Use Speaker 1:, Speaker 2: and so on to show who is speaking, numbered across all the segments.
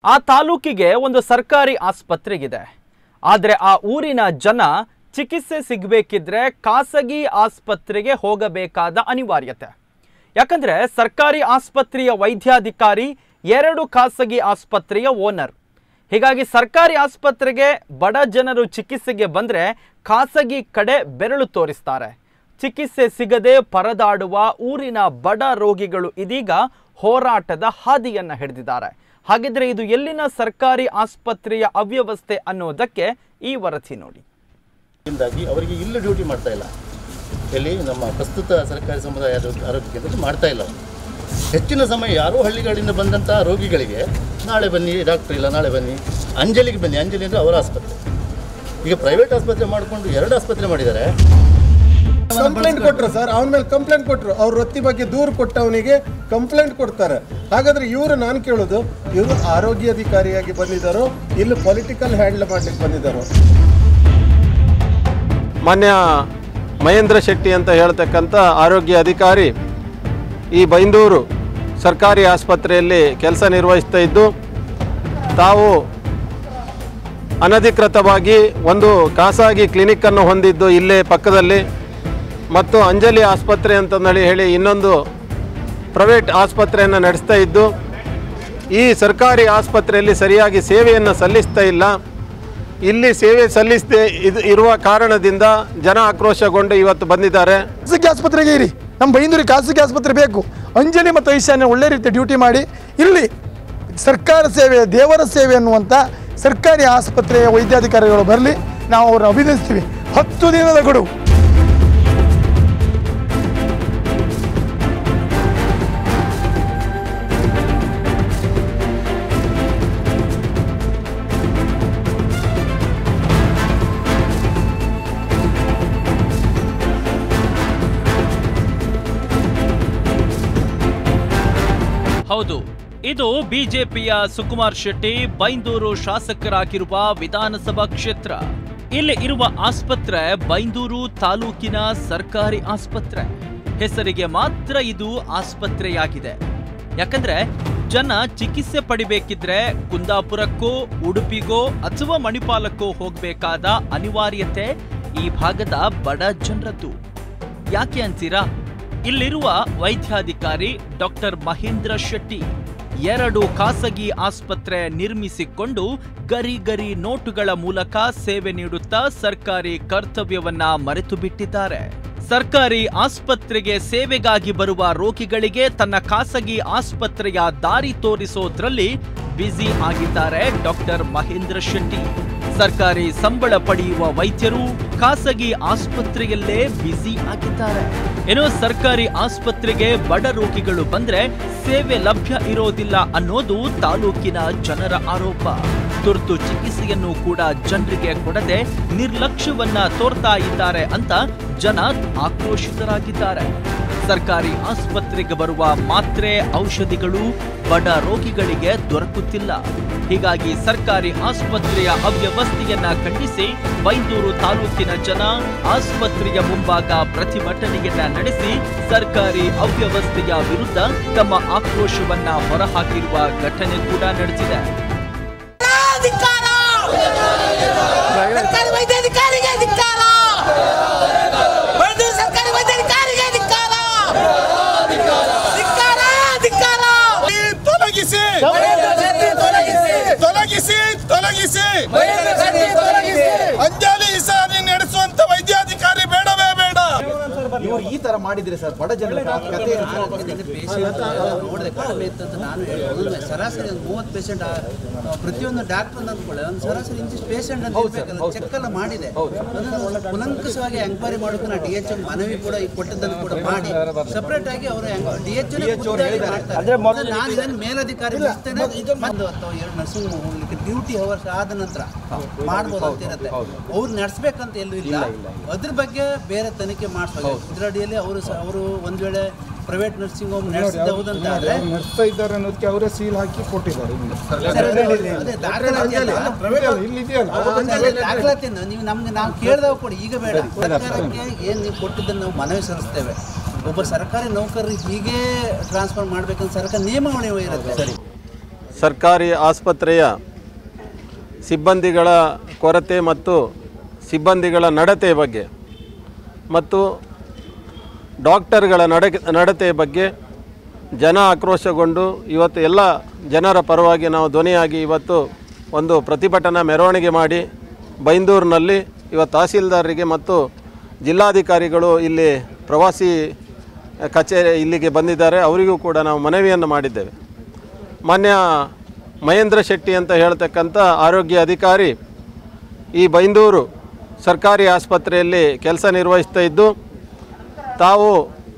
Speaker 1: ಆ ತಾಲೂಕಿಗೆ ಒಂದು ಸರ್ಕಾರಿ ಆಸ್ಪತ್ರೆಗಿದೆ ಆದರೆ ಆ ಊರಿನ ಜನ ಚಿಕಿತ್ಸೆ ಸಿಗಬೇಕಿದ್ರೆ ಖಾಸಗಿ ಆಸ್ಪತ್ರೆಗೆ ಹೋಗಬೇಕಾದ ಅನಿವಾರ್ಯತೆ ಯಾಕಂದ್ರೆ ಸರ್ಕಾರಿ ಆಸ್ಪತ್ರೆಯ ವೈದ್ಯಾಧಿಕಾರಿ ಎರಡು ಖಾಸಗಿ ಆಸ್ಪತ್ರೆಯ ಓನರ್ ಹೀಗಾಗಿ ಸರ್ಕಾರಿ ಆಸ್ಪತ್ರೆಗೆ ಬಡ ಜನರು ಚಿಕಿತ್ಸೆಗೆ ಬಂದರೆ ಖಾಸಗಿ ಕಡೆ ಬೆರಳು ತೋರಿಸ್ತಾರೆ ಚಿಕಿತ್ಸೆ ಸಿಗದೆ ಪರದಾಡುವ ಊರಿನ ಬಡ ರೋಗಿಗಳು ಇದೀಗ ಹೋರಾಟದ ಹಾದಿಯನ್ನ ಹಿಡಿದಿದ್ದಾರೆ ಹಾಗಿದ್ರೆ ಇದು ಎಲ್ಲಿನ ಸರ್ಕಾರಿ ಆಸ್ಪತ್ರೆಯ ಅವ್ಯವಸ್ಥೆ ಅನ್ನೋದಕ್ಕೆ ಈ ವರದಿ ನೋಡಿ
Speaker 2: ಇಂದಾಗಿ ಅವರಿಗೆ ಇಲ್ಲೂ ಡ್ಯೂಟಿ ಮಾಡ್ತಾ ಇಲ್ಲ ಎಲ್ಲಿ ನಮ್ಮ ಪ್ರಸ್ತುತ ಸರ್ಕಾರಿ ಸಮುದಾಯ ಆರೋಗ್ಯ ಆರೋಗ್ಯ ಕೇಂದ್ರದಲ್ಲಿ ಮಾಡ್ತಾ ಇಲ್ಲ ಅವರು ಹೆಚ್ಚಿನ ಸಮಯ ಯಾರೋ ಹಳ್ಳಿಗಳಿಂದ ಬಂದಂಥ ರೋಗಿಗಳಿಗೆ ನಾಳೆ ಬನ್ನಿ ಡಾಕ್ಟ್ರ್ ಇಲ್ಲ ನಾಳೆ ಬನ್ನಿ ಅಂಜಲಿಗೆ ಬನ್ನಿ ಅಂಜಲಿ ಅಂದರೆ ಅವರ ಆಸ್ಪತ್ರೆ ಈಗ ಪ್ರೈವೇಟ್ ಆಸ್ಪತ್ರೆ ಮಾಡಿಕೊಂಡು ಎರಡು ಆಸ್ಪತ್ರೆ ಮಾಡಿದ್ದಾರೆ
Speaker 3: ಕಂಪ್ಲೇಂಟ್ ಕೊಟ್ರು ಸರ್ ಅವನ ಮೇಲೆ ಕಂಪ್ಲೇಂಟ್ ಕೊಟ್ರು ಅವ್ರ ವೃತ್ತಿ ಬಗ್ಗೆ ದೂರು ಕೊಟ್ಟವನಿಗೆ ಕಂಪ್ಲೇಂಟ್ ಕೊಡ್ತಾರೆ ಹಾಗಾದ್ರೆ ಇವರು ನಾನು ಕೇಳೋದು ಇವರು ಆರೋಗ್ಯಾಧಿಕಾರಿಯಾಗಿ ಬಂದಿದ್ದಾರೋ ಇಲ್ಲಿ ಪೊಲಿಟಿಕಲ್ ಹ್ಯಾಂಡಲ್ ಮಾಡ್ಲಿಕ್ಕೆ ಬಂದಿದ್ದಾರೋ
Speaker 4: ಮಾನ್ಯ ಮಹೇಂದ್ರ ಶೆಟ್ಟಿ ಅಂತ ಹೇಳ್ತಕ್ಕಂಥ ಆರೋಗ್ಯ ಅಧಿಕಾರಿ ಈ ಬೈಂದೂರು ಸರ್ಕಾರಿ ಆಸ್ಪತ್ರೆಯಲ್ಲಿ ಕೆಲಸ ನಿರ್ವಹಿಸ್ತಾ ಇದ್ದು ತಾವು ಅನಧಿಕೃತವಾಗಿ ಒಂದು ಖಾಸಗಿ ಕ್ಲಿನಿಕ್ಕನ್ನು ಹೊಂದಿದ್ದು ಇಲ್ಲೇ ಪಕ್ಕದಲ್ಲಿ ಮತ್ತು ಅಂಜಲಿ ಆಸ್ಪತ್ರೆ ಅಂತಂದೇಳಿ ಹೇಳಿ ಇನ್ನೊಂದು ಪ್ರೈವೇಟ್ ಆಸ್ಪತ್ರೆಯನ್ನು ನಡೆಸ್ತಾ ಇದ್ದು ಈ ಸರ್ಕಾರಿ ಆಸ್ಪತ್ರೆಯಲ್ಲಿ ಸರಿಯಾಗಿ ಸೇವೆಯನ್ನು ಸಲ್ಲಿಸ್ತಾ ಇಲ್ಲ ಇಲ್ಲಿ ಸೇವೆ ಸಲ್ಲಿಸದೆ ಇದು ಇರುವ ಕಾರಣದಿಂದ ಜನ ಆಕ್ರೋಶಗೊಂಡು ಇವತ್ತು ಬಂದಿದ್ದಾರೆ
Speaker 5: ಖಾಸಗಿ ಆಸ್ಪತ್ರೆಗೆ ಇರಿ ನಮ್ಮ ಬೈಂದೂರಿಗೆ ಖಾಸಗಿ ಆಸ್ಪತ್ರೆ ಬೇಕು ಅಂಜಲಿ ಮತ್ತು ಐಶಾನ್ಯ ಒಳ್ಳೆ ರೀತಿ ಡ್ಯೂಟಿ ಮಾಡಿ ಇಲ್ಲಿ ಸರ್ಕಾರ ಸೇವೆ ದೇವರ ಸೇವೆ ಅನ್ನುವಂಥ ಸರ್ಕಾರಿ ಆಸ್ಪತ್ರೆಯ ವೈದ್ಯಾಧಿಕಾರಿಗಳು ಬರಲಿ ನಾವು ಅವ್ರನ್ನ ಅಭಿನಂದಿಸ್ತೀವಿ ಹತ್ತು ದಿನದ ಗಡುವು
Speaker 1: ಹೌದು ಇದು ಬಿಜೆಪಿಯ ಸುಕುಮಾರ್ ಶೆಟ್ಟಿ ಬೈಂದೂರು ಶಾಸಕರಾಗಿರುವ ವಿಧಾನಸಭಾ ಕ್ಷೇತ್ರ ಇಲ್ಲಿ ಇರುವ ಆಸ್ಪತ್ರೆ ಬೈಂದೂರು ತಾಲೂಕಿನ ಸರ್ಕಾರಿ ಆಸ್ಪತ್ರೆ ಹೆಸರಿಗೆ ಮಾತ್ರ ಇದು ಆಸ್ಪತ್ರೆಯಾಗಿದೆ ಯಾಕಂದ್ರೆ ಜನ ಚಿಕಿತ್ಸೆ ಪಡಿಬೇಕಿದ್ರೆ ಕುಂದಾಪುರಕ್ಕೋ ಉಡುಪಿಗೋ ಅಥವಾ ಮಣಿಪಾಲಕ್ಕೋ ಹೋಗ್ಬೇಕಾದ ಅನಿವಾರ್ಯತೆ ಈ ಭಾಗದ ಬಡ ಜನರದ್ದು ಯಾಕೆ ಅಂತೀರಾ ಇಲ್ಲಿರುವ ವೈದ್ಯಾಧಿಕಾರಿ ಡಾಕ್ಟರ್ ಮಹೇಂದ್ರ ಶೆಟ್ಟಿ ಎರಡು ಖಾಸಗಿ ಆಸ್ಪತ್ರೆ ನಿರ್ಮಿಸಿಕೊಂಡು ಗರಿ ಗರಿ ನೋಟುಗಳ ಮೂಲಕ ಸೇವೆ ನೀಡುತ್ತಾ ಸರ್ಕಾರಿ ಕರ್ತವ್ಯವನ್ನ ಮರೆತು ಬಿಟ್ಟಿದ್ದಾರೆ ಸರ್ಕಾರಿ ಆಸ್ಪತ್ರೆಗೆ ಸೇವೆಗಾಗಿ ಬರುವ ರೋಗಿಗಳಿಗೆ ತನ್ನ ಖಾಸಗಿ ಆಸ್ಪತ್ರೆಯ ದಾರಿ ತೋರಿಸೋದ್ರಲ್ಲಿ ಬ್ಯುಸಿ ಆಗಿದ್ದಾರೆ ಡಾಕ್ಟರ್ ಮಹೇಂದ್ರ ಶೆಟ್ಟಿ ಸರ್ಕಾರಿ ಸಂಬಳ ಪಡೆಯುವ ವೈದ್ಯರು ಖಾಸಗಿ ಆಸ್ಪತ್ರೆಯಲ್ಲೇ ಬ್ಯುಸಿ ಆಗಿದ್ದಾರೆ ಏನೋ ಸರ್ಕಾರಿ ಆಸ್ಪತ್ರೆಗೆ ಬಡ ರೋಗಿಗಳು ಬಂದ್ರೆ ಸೇವೆ ಲಭ್ಯ ಇರೋದಿಲ್ಲ ಅನ್ನೋದು ತಾಲೂಕಿನ ಜನರ ಆರೋಪ ತುರ್ತು ಚಿಕಿತ್ಸೆಯನ್ನು ಕೂಡ ಜನರಿಗೆ ಕೊಡದೆ ನಿರ್ಲಕ್ಷ್ಯವನ್ನ ತೋರ್ತಾ ಇದ್ದಾರೆ ಅಂತ ಜನ ಆಕ್ರೋಶಿತರಾಗಿದ್ದಾರೆ ಸರ್ಕಾರಿ ಆಸ್ಪತ್ರೆಗೆ ಬರುವ ಮಾತ್ರೆ ಔಷಧಿಗಳು ಬಡ ರೋಗಿಗಳಿಗೆ ದೊರಕುತ್ತಿಲ್ಲ ಹೀಗಾಗಿ ಸರ್ಕಾರಿ ಆಸ್ಪತ್ರೆಯ ಅವ್ಯವಸ್ಥೆಯನ್ನ ಖಂಡಿಸಿ ಬೈಂದೂರು ತಾಲೂಕಿನ ಜನ ಆಸ್ಪತ್ರೆಯ ಮುಂಭಾಗ ಪ್ರತಿಭಟನೆಯನ್ನ ನಡೆಸಿ ಸರ್ಕಾರಿ ಅವ್ಯವಸ್ಥೆಯ ವಿರುದ್ಧ ತಮ್ಮ ಆಕ್ರೋಶವನ್ನ ಹೊರಹಾಕಿರುವ ಘಟನೆ ಕೂಡ ನಡೆದಿದೆ
Speaker 6: ಧಿಕ್ಕಾರ ಸರ್ಕಾರಿ ವೈದ್ಯಾಧಿಕಾರಿಗೆ ಧಿಕ್ಕಾರ ಬೆಳೆದು ಸರ್ಕಾರಿ ವೈದ್ಯಾಧಿಕಾರಿಗೆ ಧಿಕ್ಕಾರ ಧಿಕ್ಕಾರ ಧಿಕ್ಕಾರ
Speaker 7: ತೊಲಗಿಸಿ ತೊಲಗಿಸಿ ತೊಲಗಿಸಿ ಅಂಜಲಿ ಇಸಾನಿ ನಡೆಸುವಂತ ವೈದ್ಯಾಧಿಕಾರಿ ಬೇಡವೇ ಬೇಡ
Speaker 8: ಇವರು ಈ ತರ ಮಾಡಿದ್ರೆ ಸರ್ ಬಡ ಜನರ ಕಥೆ ನೋಡಿದೆ ಕಡಿಮೆ ಇತ್ತು ಅಂತ ನಾನು ಹೇಳ್ಬೋದು ಸರಾಸರಿ ಒಂದು ಮೂವತ್ತು ಪೇಷಂಟ್ ಪ್ರತಿಯೊಂದು ಡಾಕ್ಟರ್ ಅಂದ್ಕೊಳ್ಳಿ ಒಂದು ಸರಾಸರಿ ಇಂಚಿಷ್ಟು ಪೇಷಂಟ್ ಅಂತ ಇರ್ಬೇಕಲ್ಲ ಚೆಕ್ ಎಲ್ಲ ಮಾಡಿದೆ ಅದನ್ನ ಕುಲಂಕಷವಾಗಿ ಎಂಕ್ವೈರಿ ಮಾಡೋಕೆ ನಾ ಡಿ ಎಚ್ ಮನವಿ ಕೂಡ ಈ ಕೊಟ್ಟದ್ದನ್ನು ಕೂಡ ಮಾಡಿ ಸಪರೇಟ್ ಆಗಿ ಅವರು ಡಿ ಎಚ್ ಮಾಡ್ತಾರೆ ನಾನು ಇದನ್ನು ಮೇಲಧಿಕಾರಿ ಇರ್ತೇನೆ ಒಂದು ಅಥವಾ ಎರಡು ನರ್ಸಿಂಗ್ ಹೋಗ್ಲಿಕ್ಕೆ ಡ್ಯೂಟಿ ಅವರ್ಸ್ ಆದ ನಂತರ ಮಾಡ್ಬೋದು ಅಂತ ಇರುತ್ತೆ ಅವ್ರು ನಡೆಸ್ಬೇಕಂತ ಎಲ್ಲೂ ಇಲ್ಲ ಅದ್ರ ಬಗ್ಗೆ ಬೇರೆ ತನಿಖೆ ಮಾಡಿಸ್ಬೇಕು ಇದ್ರ ಅಡಿಯಲ್ಲಿ ಅವರು ಅವರು ಒಂದ್ ವೇಳೆ ಪ್ರೈವೇಟ್ ನರ್ಸಿಂಗ್ ಹೋಮ್ ನಡೆಸಿದ ಹೌದಂತ ಆದ್ರೆ
Speaker 3: ನಡೆಸ್ತಾ ಇದ್ದಾರೆ ಅನ್ನೋದಕ್ಕೆ ಅವರೇ ಸೀಲ್ ಹಾಕಿ ಕೊಟ್ಟಿದ್ದಾರೆ
Speaker 8: ಅದೇ ದಾಖಲಾತಿ ಅಲ್ಲ.
Speaker 3: ಇಲ್ಲಿ ಇದೆಯಲ್ಲ
Speaker 8: ಅದೇ ದಾಖಲಾತಿಯನ್ನು ನೀವು ನಮ್ಗೆ ನಾವು ಕೇಳಿದಾಗ ಕೊಡಿ ಈಗ ಬೇಡ ಸರ್ಕಾರಕ್ಕೆ ಏನು ನೀವು ಕೊಟ್ಟಿದ್ದನ್ನು ನಾವು ಮನವಿ ಸಲ್ಲಿಸ್ತೇವೆ ಒಬ್ಬ ಸರ್ಕಾರಿ ನೌಕರರಿಗೆ ಹೀಗೆ ಟ್ರಾನ್ಸ್ಫರ್ ಮಾಡ್ಬೇಕಂತ ಸರ್ಕಾರ ನಿಯಮಾವಳಿ ಇರುತ್ತೆ
Speaker 4: ಸರ್ಕಾರಿ ಆಸ್ಪತ್ರೆಯ ಸಿಬ್ಬಂದಿಗಳ ಕೊರತೆ ಮತ್ತು ಸಿಬ್ಬಂದಿಗಳ ನಡತೆ ಬಗ್ಗೆ ಮತ್ತು ಡಾಕ್ಟರ್ಗಳ ನಡೆ ನಡತೆ ಬಗ್ಗೆ ಜನ ಆಕ್ರೋಶಗೊಂಡು ಇವತ್ತು ಎಲ್ಲ ಜನರ ಪರವಾಗಿ ನಾವು ಧ್ವನಿಯಾಗಿ ಇವತ್ತು ಒಂದು ಪ್ರತಿಭಟನಾ ಮೆರವಣಿಗೆ ಮಾಡಿ ಬೈಂದೂರಿನಲ್ಲಿ ಇವತ್ತು ತಹಸೀಲ್ದಾರರಿಗೆ ಮತ್ತು ಜಿಲ್ಲಾಧಿಕಾರಿಗಳು ಇಲ್ಲಿ ಪ್ರವಾಸಿ ಕಚೇರಿ ಇಲ್ಲಿಗೆ ಬಂದಿದ್ದಾರೆ ಅವರಿಗೂ ಕೂಡ ನಾವು ಮನವಿಯನ್ನು ಮಾಡಿದ್ದೇವೆ ಮಾನ್ಯ ಮಹೇಂದ್ರ ಶೆಟ್ಟಿ ಅಂತ ಹೇಳ್ತಕ್ಕಂಥ ಆರೋಗ್ಯ ಅಧಿಕಾರಿ ಈ ಬೈಂದೂರು ಸರ್ಕಾರಿ ಆಸ್ಪತ್ರೆಯಲ್ಲಿ ಕೆಲಸ ನಿರ್ವಹಿಸ್ತಾ ಇದ್ದು ತಾವು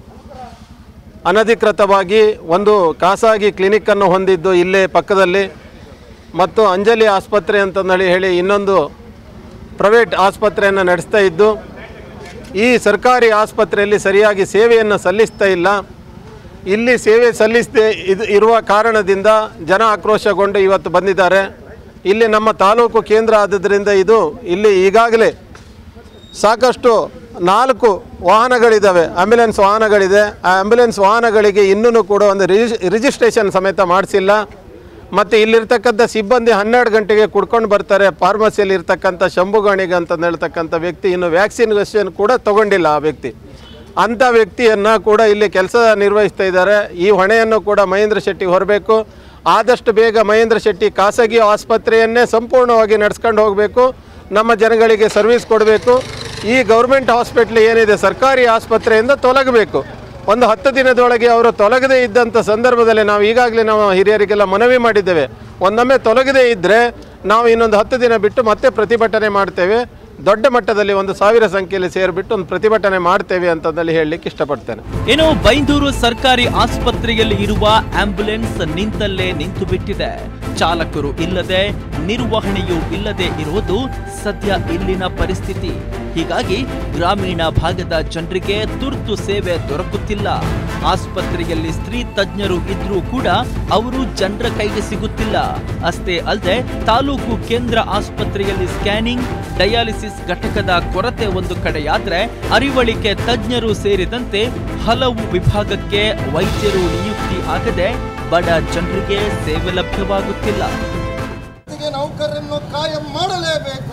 Speaker 4: ಅನಧಿಕೃತವಾಗಿ ಒಂದು ಖಾಸಗಿ ಕ್ಲಿನಿಕ್ಕನ್ನು ಹೊಂದಿದ್ದು ಇಲ್ಲೇ ಪಕ್ಕದಲ್ಲಿ ಮತ್ತು ಅಂಜಲಿ ಆಸ್ಪತ್ರೆ ಅಂತಂದೇಳಿ ಹೇಳಿ ಇನ್ನೊಂದು ಪ್ರೈವೇಟ್ ಆಸ್ಪತ್ರೆಯನ್ನು ನಡೆಸ್ತಾ ಇದ್ದು ಈ ಸರ್ಕಾರಿ ಆಸ್ಪತ್ರೆಯಲ್ಲಿ ಸರಿಯಾಗಿ ಸೇವೆಯನ್ನು ಸಲ್ಲಿಸ್ತಾ ಇಲ್ಲ ಇಲ್ಲಿ ಸೇವೆ ಸಲ್ಲಿಸದೆ ಇದು ಇರುವ ಕಾರಣದಿಂದ ಜನ ಆಕ್ರೋಶಗೊಂಡು ಇವತ್ತು ಬಂದಿದ್ದಾರೆ ಇಲ್ಲಿ ನಮ್ಮ ತಾಲೂಕು ಕೇಂದ್ರ ಆದದ್ರಿಂದ ಇದು ಇಲ್ಲಿ ಈಗಾಗಲೇ ಸಾಕಷ್ಟು ನಾಲ್ಕು ವಾಹನಗಳಿದ್ದಾವೆ ಆಂಬ್ಯುಲೆನ್ಸ್ ವಾಹನಗಳಿದೆ ಆ ಆಂಬ್ಯುಲೆನ್ಸ್ ವಾಹನಗಳಿಗೆ ಇನ್ನೂ ಕೂಡ ಒಂದು ರಿಜಿಸ್ ರಿಜಿಸ್ಟ್ರೇಷನ್ ಸಮೇತ ಮಾಡಿಸಿಲ್ಲ ಮತ್ತು ಇಲ್ಲಿರ್ತಕ್ಕಂಥ ಸಿಬ್ಬಂದಿ ಹನ್ನೆರಡು ಗಂಟೆಗೆ ಕುಡ್ಕೊಂಡು ಬರ್ತಾರೆ ಫಾರ್ಮಸಿಯಲ್ಲಿ ಇರ್ತಕ್ಕಂಥ ಶಂಭುಗಾಣಿಗೆ ಅಂತ ಹೇಳ್ತಕ್ಕಂಥ ವ್ಯಕ್ತಿ ಇನ್ನು ವ್ಯಾಕ್ಸಿನೇಷನ್ ಕೂಡ ತಗೊಂಡಿಲ್ಲ ಆ ವ್ಯಕ್ತಿ ಅಂಥ ವ್ಯಕ್ತಿಯನ್ನು ಕೂಡ ಇಲ್ಲಿ ಕೆಲಸ ನಿರ್ವಹಿಸ್ತಾ ಇದ್ದಾರೆ ಈ ಹೊಣೆಯನ್ನು ಕೂಡ ಮಹೇಂದ್ರ ಶೆಟ್ಟಿ ಹೊರಬೇಕು ಆದಷ್ಟು ಬೇಗ ಮಹೇಂದ್ರ ಶೆಟ್ಟಿ ಖಾಸಗಿ ಆಸ್ಪತ್ರೆಯನ್ನೇ ಸಂಪೂರ್ಣವಾಗಿ ನಡೆಸ್ಕೊಂಡು ಹೋಗಬೇಕು ನಮ್ಮ ಜನಗಳಿಗೆ ಸರ್ವಿಸ್ ಕೊಡಬೇಕು ಈ ಗೌರ್ಮೆಂಟ್ ಹಾಸ್ಪಿಟ್ಲ್ ಏನಿದೆ ಸರ್ಕಾರಿ ಆಸ್ಪತ್ರೆಯಿಂದ ತೊಲಗಬೇಕು ಒಂದು ಹತ್ತು ದಿನದೊಳಗೆ ಅವರು ತೊಲಗದೇ ಇದ್ದಂಥ ಸಂದರ್ಭದಲ್ಲಿ ನಾವು ಈಗಾಗಲೇ ನಾವು ಹಿರಿಯರಿಗೆಲ್ಲ ಮನವಿ ಮಾಡಿದ್ದೇವೆ ಒಂದೊಮ್ಮೆ ತೊಲಗದೇ ಇದ್ದರೆ ನಾವು ಇನ್ನೊಂದು ಹತ್ತು ದಿನ ಬಿಟ್ಟು ಮತ್ತೆ ಪ್ರತಿಭಟನೆ ಮಾಡ್ತೇವೆ ದೊಡ್ಡ ಮಟ್ಟದಲ್ಲಿ ಒಂದು ಸಾವಿರ ಸಂಖ್ಯೆಯಲ್ಲಿ ಸೇರಿಬಿಟ್ಟು ಒಂದು ಪ್ರತಿಭಟನೆ ಮಾಡ್ತೇವೆ ಅಂತಂದಲ್ಲಿ ಹೇಳಲಿಕ್ಕೆ ಇಷ್ಟಪಡ್ತೇನೆ
Speaker 1: ಇನ್ನು ಬೈಂದೂರು ಸರ್ಕಾರಿ ಆಸ್ಪತ್ರೆಯಲ್ಲಿ ಇರುವ ಆಂಬ್ಯುಲೆನ್ಸ್ ನಿಂತಲ್ಲೇ ನಿಂತು ಬಿಟ್ಟಿದೆ ಚಾಲಕರು ಇಲ್ಲದೆ ನಿರ್ವಹಣೆಯೂ ಇಲ್ಲದೆ ಇರುವುದು ಸದ್ಯ ಇಲ್ಲಿನ ಪರಿಸ್ಥಿತಿ ಹೀಗಾಗಿ ಗ್ರಾಮೀಣ ಭಾಗದ ಜನರಿಗೆ ತುರ್ತು ಸೇವೆ ದೊರಕುತ್ತಿಲ್ಲ ಆಸ್ಪತ್ರೆಯಲ್ಲಿ ಸ್ತ್ರೀ ತಜ್ಞರು ಇದ್ರೂ ಕೂಡ ಅವರು ಜನರ ಕೈಗೆ ಸಿಗುತ್ತಿಲ್ಲ ಅಷ್ಟೇ ಅಲ್ಲದೆ ತಾಲೂಕು ಕೇಂದ್ರ ಆಸ್ಪತ್ರೆಯಲ್ಲಿ ಸ್ಕ್ಯಾನಿಂಗ್ ಡಯಾಲಿಸಿಸ್ ಘಟಕದ ಕೊರತೆ ಒಂದು ಕಡೆಯಾದ್ರೆ ಅರಿವಳಿಕೆ ತಜ್ಞರು ಸೇರಿದಂತೆ ಹಲವು ವಿಭಾಗಕ್ಕೆ ವೈದ್ಯರು ನಿಯುಕ್ತಿ ಆಗದೆ ಬಡ ಜನರಿಗೆ ಸೇವೆ ಲಭ್ಯವಾಗುತ್ತಿಲ್ಲ
Speaker 7: ನೌಕರರನ್ನು ಕಾಯಂ ಮಾಡಲೇಬೇಕು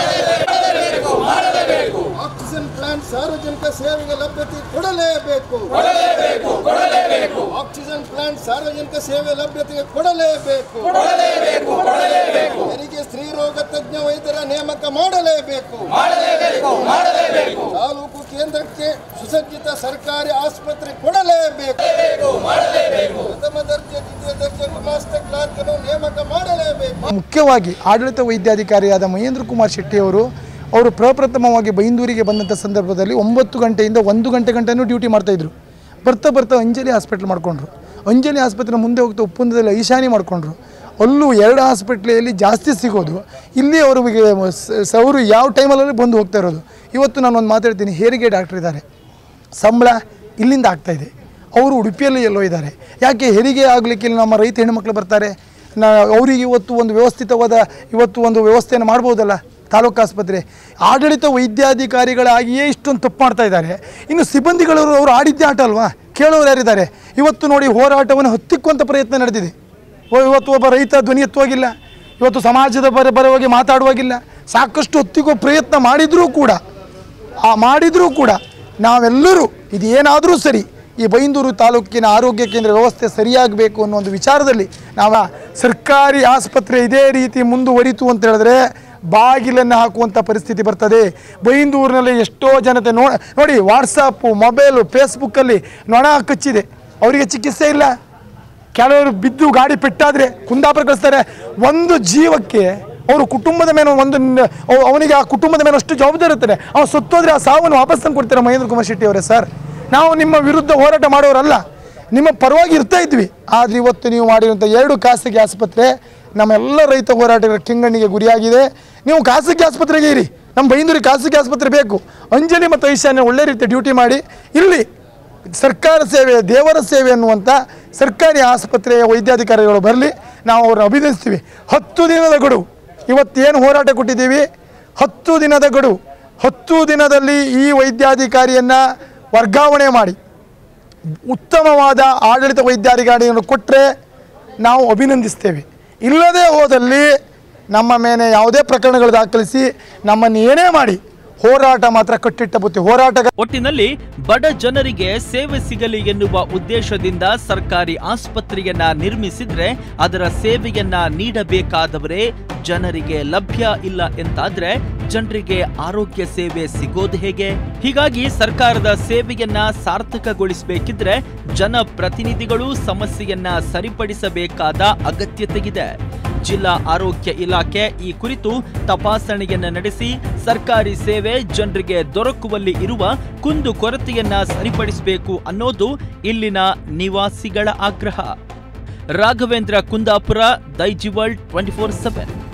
Speaker 7: ಆಕ್ಸಿಜನ್ ಪ್ಲಾಂಟ್ ಸಾರ್ವಜನಿಕ ಸೇವೆಗೆ ಲಭ್ಯತೆ ಕೊಡಲೇಬೇಕು ಆಕ್ಸಿಜನ್ ಪ್ಲಾಂಟ್ ಸಾರ್ವಜನಿಕ ಸೇವೆ ಲಭ್ಯತೆಗೆ ಕೊಡಲೇಬೇಕು ಹೆರಿಗೆ ಸ್ತ್ರೀ ರೋಗ ತಜ್ಞ ವೈದ್ಯರ ನೇಮಕ ಮಾಡಲೇಬೇಕು ತಾಲೂಕು ಕೇಂದ್ರಕ್ಕೆ ಸುಸಜ್ಜಿತ ಸರ್ಕಾರಿ ಆಸ್ಪತ್ರೆ ಕೊಡಲೇಬೇಕು ಪ್ರಥಮ ದರ್ಜೆ ದ್ವಿತೀಯ ದರ್ಜೆ ಗುಮಾಸ್ತ ಕ್ಲಾರ್ಕ್ ಅನ್ನು ನೇಮಕ ಮಾಡಲೇಬೇಕು
Speaker 5: ಮುಖ್ಯವಾಗಿ ಆಡಳಿತ ವೈದ್ಯಾಧಿಕಾರಿಯಾದ ಮಹೇಂದ್ರ ಕುಮಾರ್ ಶೆಟ್ಟಿಯವರು ಅವರು ಪ್ರಪ್ರಥಮವಾಗಿ ಬೈಂದೂರಿಗೆ ಬಂದಂಥ ಸಂದರ್ಭದಲ್ಲಿ ಒಂಬತ್ತು ಗಂಟೆಯಿಂದ ಒಂದು ಗಂಟೆ ಗಂಟೆನೂ ಡ್ಯೂಟಿ ಮಾಡ್ತಾಯಿದ್ರು ಬರ್ತಾ ಬರ್ತಾ ಅಂಜಲಿ ಹಾಸ್ಪಿಟ್ಲ್ ಮಾಡಿಕೊಂಡ್ರು ಅಂಜಲಿ ಆಸ್ಪತ್ರೆ ಮುಂದೆ ಹೋಗ್ತಾ ಒಪ್ಪಂದದಲ್ಲಿ ಐಶಾನಿ ಮಾಡಿಕೊಂಡ್ರು ಅಲ್ಲೂ ಎರಡು ಹಾಸ್ಪಿಟ್ಲೆಯಲ್ಲಿ ಜಾಸ್ತಿ ಸಿಗೋದು ಇಲ್ಲಿ ಅವರಿಗೆ ಸ- ಅವರು ಯಾವ ಟೈಮಲ್ಲಿ ಬಂದು ಹೋಗ್ತಾ ಇರೋದು ಇವತ್ತು ನಾನು ಒಂದು ಮಾತಾಡ್ತೀನಿ ಹೇರಿಗೆ ಡಾಕ್ಟರ್ ಇದ್ದಾರೆ ಸಂಬಳ ಇಲ್ಲಿಂದ ಆಗ್ತಾ ಇದೆ ಅವರು ಉಡುಪಿಯಲ್ಲಿ ಎಲ್ಲೋ ಇದ್ದಾರೆ ಯಾಕೆ ಹೆರಿಗೆ ಆಗಲಿಕ್ಕೆ ಇಲ್ಲಿ ನಮ್ಮ ರೈತ ಹೆಣ್ಮಕ್ಳು ಬರ್ತಾರೆ ನಾ ಅವರಿಗೆ ಇವತ್ತು ಒಂದು ವ್ಯವಸ್ಥಿತವಾದ ಇವತ್ತು ಒಂದು ವ್ಯವಸ್ಥೆಯನ್ನು ಮಾಡ್ಬೋದಲ್ಲ ತಾಲೂಕು ಆಸ್ಪತ್ರೆ ಆಡಳಿತ ವೈದ್ಯಾಧಿಕಾರಿಗಳಾಗಿಯೇ ಇಷ್ಟೊಂದು ತಪ್ಪು ಮಾಡ್ತಾ ಇದ್ದಾರೆ ಇನ್ನು ಸಿಬ್ಬಂದಿಗಳವರು ಅವರು ಆಡಿದ್ದೇ ಆಟ ಅಲ್ವಾ ಕೇಳೋರು ಯಾರಿದ್ದಾರೆ ಇವತ್ತು ನೋಡಿ ಹೋರಾಟವನ್ನು ಹತ್ತಿಕ್ಕುವಂಥ ಪ್ರಯತ್ನ ನಡೆದಿದೆ ಓ, ಇವತ್ತು ಒಬ್ಬ ರೈತ ಧ್ವನಿ ಎತ್ತುವಾಗಿಲ್ಲ ಇವತ್ತು ಸಮಾಜದ ಬರ ಬರವಾಗಿ ಮಾತಾಡುವಾಗಿಲ್ಲ ಸಾಕಷ್ಟು ಹೊತ್ತಿಗೋ ಪ್ರಯತ್ನ ಮಾಡಿದರೂ ಕೂಡ ಆ ಮಾಡಿದರೂ ಕೂಡ ನಾವೆಲ್ಲರೂ ಇದು ಏನಾದರೂ ಸರಿ ಈ ಬೈಂದೂರು ತಾಲೂಕಿನ ಆರೋಗ್ಯ ಕೇಂದ್ರ ವ್ಯವಸ್ಥೆ ಸರಿಯಾಗಬೇಕು ಅನ್ನೋ ಒಂದು ವಿಚಾರದಲ್ಲಿ ನಾವು ಸರ್ಕಾರಿ ಆಸ್ಪತ್ರೆ ಇದೇ ರೀತಿ ಮುಂದುವರಿತು ಅಂತ ಹೇಳಿದ್ರೆ ಬಾಗಿಲನ್ನು ಹಾಕುವಂಥ ಪರಿಸ್ಥಿತಿ ಬರ್ತದೆ ಬೈಂದೂರಿನಲ್ಲಿ ಎಷ್ಟೋ ಜನತೆ ನೋ ನೋಡಿ ವಾಟ್ಸಪ್ಪು ಮೊಬೈಲು ಫೇಸ್ಬುಕ್ಕಲ್ಲಿ ನೊಣ ಕಚ್ಚಿದೆ ಅವರಿಗೆ ಚಿಕಿತ್ಸೆ ಇಲ್ಲ ಕೆಲವರು ಬಿದ್ದು ಗಾಡಿ ಪೆಟ್ಟಾದರೆ ಕುಂದಾಪುರ ಕಳಿಸ್ತಾರೆ ಒಂದು ಜೀವಕ್ಕೆ ಅವರು ಕುಟುಂಬದ ಮೇಲೆ ಒಂದು ನ- ಅವ- ಅವನಿಗೆ ಆ ಕುಟುಂಬದ ಮೇಲೆ ಅಷ್ಟು ಜವಾಬ್ದಾರಿ ಇರ್ತದೆ ಅವ್ನು ಸತ್ತೋದ್ರೆ ಆ ಸಾವನ್ನು ವಾಪಸ್ ತಂದು ಕೊಡ್ತಾರೆ ಮಹೇಂದ್ರ ಕುಮಾರ್ ಶೆಟ್ಟಿ ಅವರೇ ಸರ್ ನಾವು ನಿಮ್ಮ ವಿರುದ್ಧ ಹೋರಾಟ ಮಾಡೋರಲ್ಲ ನಿಮ್ಮ ಪರವಾಗಿ ಇರ್ತಾ ಇದ್ವಿ ಆದರೆ ಇವತ್ತು ನೀವು ಮಾಡಿರುವಂಥ ಎರಡು ಖಾಸಗಿ ಆಸ್ಪತ್ರೆ ನಮ್ಮೆಲ್ಲ ರೈತ ಹೋರಾಟಗಾರರ ಕೆಂಗಣ್ಣಿಗೆ ಗುರಿಯಾಗಿದೆ ನೀವು ಖಾಸಗಿ ಆಸ್ಪತ್ರೆಗೆ ಇರಿ ನಮ್ಮ ಬೈಂದೂರಿಗೆ ಖಾಸಗಿ ಆಸ್ಪತ್ರೆ ಬೇಕು ಅಂಜಲಿ ಮತ್ತು ಐಶಾನ್ಯ ಒಳ್ಳೆ ರೀತಿ ಡ್ಯೂಟಿ ಮಾಡಿ ಇಲ್ಲಿ ಸರ್ಕಾರ ಸೇವೆ ದೇವರ ಸೇವೆ ಅನ್ನುವಂಥ ಸರ್ಕಾರಿ ಆಸ್ಪತ್ರೆಯ ವೈದ್ಯಾಧಿಕಾರಿಗಳು ಬರಲಿ ನಾವು ಅವ್ರನ್ನ ಅಭಿನಂದಿಸ್ತೀವಿ ಹತ್ತು ದಿನದ ಗಡುವು ಇವತ್ತೇನು ಹೋರಾಟ ಕೊಟ್ಟಿದ್ದೀವಿ ಹತ್ತು ದಿನದ ಗಡುವು ಹತ್ತು ದಿನದಲ್ಲಿ ಈ ವೈದ್ಯಾಧಿಕಾರಿಯನ್ನು ವರ್ಗಾವಣೆ ಮಾಡಿ ಉತ್ತಮವಾದ ಆಡಳಿತ ವೈದ್ಯಾಧಿಕಾರಿಯನ್ನು ಕೊಟ್ಟರೆ ನಾವು ಅಭಿನಂದಿಸ್ತೇವೆ ಇಲ್ಲದೆ ಹೋದಲ್ಲಿ ನಮ್ಮ ಮೇಲೆ ಯಾವುದೇ ಪ್ರಕರಣಗಳು ದಾಖಲಿಸಿ ನಮ್ಮನ್ನು ಏನೇ ಮಾಡಿ ಹೋರಾಟ ಮಾತ್ರ ಕಟ್ಟಿಟ್ಟ ಬುತ್ತಿ ಹೋರಾಟ
Speaker 1: ಒಟ್ಟಿನಲ್ಲಿ ಬಡ ಜನರಿಗೆ ಸೇವೆ ಸಿಗಲಿ ಎನ್ನುವ ಉದ್ದೇಶದಿಂದ ಸರ್ಕಾರಿ ಆಸ್ಪತ್ರೆಯನ್ನ ನಿರ್ಮಿಸಿದ್ರೆ ಅದರ ಸೇವೆಯನ್ನ ನೀಡಬೇಕಾದವರೇ ಜನರಿಗೆ ಲಭ್ಯ ಇಲ್ಲ ಎಂತಾದ್ರೆ ಜನರಿಗೆ ಆರೋಗ್ಯ ಸೇವೆ ಸಿಗೋದು ಹೇಗೆ ಹೀಗಾಗಿ ಸರ್ಕಾರದ ಸೇವೆಯನ್ನ ಸಾರ್ಥಕಗೊಳಿಸಬೇಕಿದ್ರೆ ಜನಪ್ರತಿನಿಧಿಗಳು ಸಮಸ್ಯೆಯನ್ನ ಸರಿಪಡಿಸಬೇಕಾದ ಅಗತ್ಯತೆಯಿದೆ ಜಿಲ್ಲಾ ಆರೋಗ್ಯ ಇಲಾಖೆ ಈ ಕುರಿತು ತಪಾಸಣೆಯನ್ನ ನಡೆಸಿ ಸರ್ಕಾರಿ ಸೇವೆ ಜನರಿಗೆ ದೊರಕುವಲ್ಲಿ ಇರುವ ಕುಂದು ಕೊರತೆಯನ್ನ ಸರಿಪಡಿಸಬೇಕು ಅನ್ನೋದು ಇಲ್ಲಿನ ನಿವಾಸಿಗಳ ಆಗ್ರಹ Raghavendra Kundapura Daijiworld twenty four seven